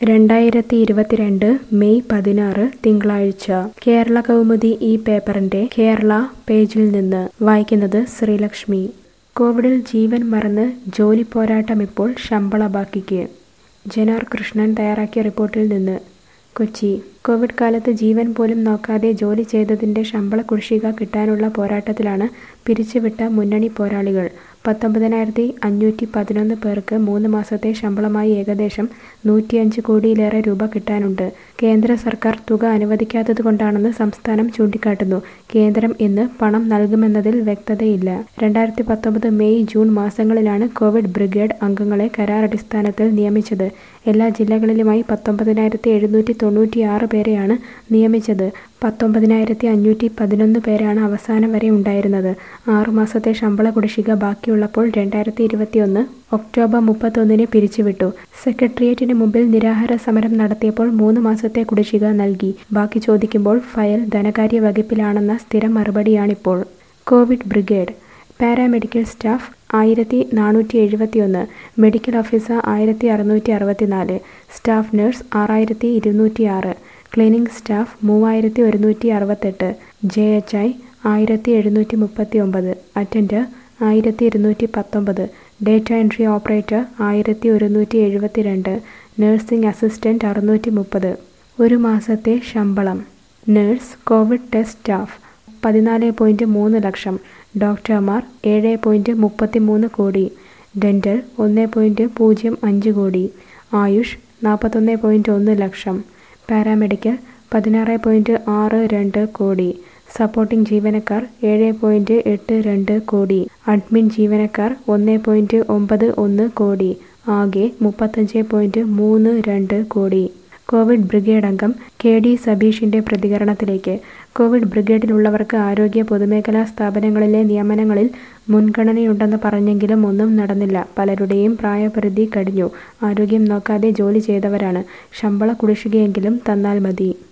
രണ്ടായിരത്തി ഇരുപത്തിരണ്ട് മെയ് പതിനാറ് തിങ്കളാഴ്ച കേരള കൗമുദി ഈ പേപ്പറിന്റെ കേരള പേജിൽ നിന്ന് വായിക്കുന്നത് ശ്രീലക്ഷ്മി കോവിഡിൽ ജീവൻ മറന്ന് ജോലി പോരാട്ടമിപ്പോൾ ശമ്പള ബാക്കിക്ക് ജനാർ കൃഷ്ണൻ തയ്യാറാക്കിയ റിപ്പോർട്ടിൽ നിന്ന് കൊച്ചി കോവിഡ് കാലത്ത് ജീവൻ പോലും നോക്കാതെ ജോലി ചെയ്തതിന്റെ ശമ്പള കുടിശ്ശിക കിട്ടാനുള്ള പോരാട്ടത്തിലാണ് പിരിച്ചുവിട്ട മുന്നണി പോരാളികൾ പത്തൊമ്പതിനായിരത്തി അഞ്ഞൂറ്റി പതിനൊന്ന് പേർക്ക് മൂന്ന് മാസത്തെ ശമ്പളമായി ഏകദേശം നൂറ്റിയഞ്ച് കോടിയിലേറെ രൂപ കിട്ടാനുണ്ട് കേന്ദ്ര സർക്കാർ തുക അനുവദിക്കാത്തതുകൊണ്ടാണെന്ന് സംസ്ഥാനം ചൂണ്ടിക്കാട്ടുന്നു കേന്ദ്രം ഇന്ന് പണം നൽകുമെന്നതിൽ വ്യക്തതയില്ല രണ്ടായിരത്തി പത്തൊമ്പത് മെയ് ജൂൺ മാസങ്ങളിലാണ് കോവിഡ് ബ്രിഗേഡ് അംഗങ്ങളെ കരാറടിസ്ഥാനത്തിൽ നിയമിച്ചത് എല്ലാ ജില്ലകളിലുമായി പത്തൊമ്പതിനായിരത്തി എഴുന്നൂറ്റി തൊണ്ണൂറ്റിയാറ് പേരെയാണ് നിയമിച്ചത് പത്തൊമ്പതിനായിരത്തി അഞ്ഞൂറ്റി പതിനൊന്ന് പേരാണ് അവസാനം വരെ ഉണ്ടായിരുന്നത് ആറുമാസത്തെ ശമ്പള കുടിശ്ശിക ബാക്കിയുള്ളപ്പോൾ രണ്ടായിരത്തി ഇരുപത്തിയൊന്ന് ഒക്ടോബർ മുപ്പത്തൊന്നിന് പിരിച്ചുവിട്ടു സെക്രട്ടേറിയറ്റിന് മുമ്പിൽ നിരാഹാര സമരം നടത്തിയപ്പോൾ മൂന്ന് മാസത്തെ കുടിശ്ശിക നൽകി ബാക്കി ചോദിക്കുമ്പോൾ ഫയൽ ധനകാര്യ വകുപ്പിലാണെന്ന സ്ഥിര മറുപടിയാണിപ്പോൾ കോവിഡ് ബ്രിഗേഡ് പാരാമെഡിക്കൽ സ്റ്റാഫ് ആയിരത്തി നാനൂറ്റി എഴുപത്തിയൊന്ന് മെഡിക്കൽ ഓഫീസർ ആയിരത്തി അറുന്നൂറ്റി അറുപത്തിനാല് സ്റ്റാഫ് നഴ്സ് ആറായിരത്തി ഇരുന്നൂറ്റി ആറ് ക്ലീനിംഗ് സ്റ്റാഫ് മൂവായിരത്തി ഒരുന്നൂറ്റി അറുപത്തെട്ട് ജെ എച്ച് ഐ ആയിരത്തി എഴുന്നൂറ്റി മുപ്പത്തി ഒമ്പത് അറ്റൻഡർ ആയിരത്തി ഇരുന്നൂറ്റി പത്തൊമ്പത് ഡേറ്റ എൻട്രി ഓപ്പറേറ്റർ ആയിരത്തി ഒരുന്നൂറ്റി എഴുപത്തി രണ്ട് നഴ്സിംഗ് അസിസ്റ്റന്റ് അറുന്നൂറ്റി മുപ്പത് ഒരു മാസത്തെ ശമ്പളം നഴ്സ് കോവിഡ് ടെസ്റ്റ് സ്റ്റാഫ് പതിനാല് പോയിൻറ്റ് മൂന്ന് ലക്ഷം ഡോക്ടർമാർ ഏഴ് പോയിൻറ്റ് മുപ്പത്തി മൂന്ന് കോടി ഡെൻ്റൽ ഒന്ന് പോയിൻറ്റ് പൂജ്യം അഞ്ച് കോടി ആയുഷ് നാൽപ്പത്തൊന്ന് പോയിൻറ്റ് ഒന്ന് ലക്ഷം പാരാമെഡിക്കൽ പതിനാറ് പോയിൻറ്റ് ആറ് രണ്ട് കോടി സപ്പോർട്ടിംഗ് ജീവനക്കാർ ഏഴ് പോയിൻറ്റ് എട്ട് രണ്ട് കോടി അഡ്മിൻ ജീവനക്കാർ ഒന്ന് പോയിൻറ്റ് ഒമ്പത് ഒന്ന് കോടി ആകെ മുപ്പത്തഞ്ച് പോയിൻറ്റ് മൂന്ന് രണ്ട് കോടി കോവിഡ് ബ്രിഗേഡ് അംഗം കെ ഡി സബീഷിന്റെ പ്രതികരണത്തിലേക്ക് കോവിഡ് ബ്രിഗേഡിലുള്ളവർക്ക് ആരോഗ്യ പൊതുമേഖലാ സ്ഥാപനങ്ങളിലെ നിയമനങ്ങളിൽ മുൻഗണനയുണ്ടെന്ന് പറഞ്ഞെങ്കിലും ഒന്നും നടന്നില്ല പലരുടെയും പ്രായപരിധി കഴിഞ്ഞു ആരോഗ്യം നോക്കാതെ ജോലി ചെയ്തവരാണ് ശമ്പള കുടിശ്ശികയെങ്കിലും തന്നാൽ മതി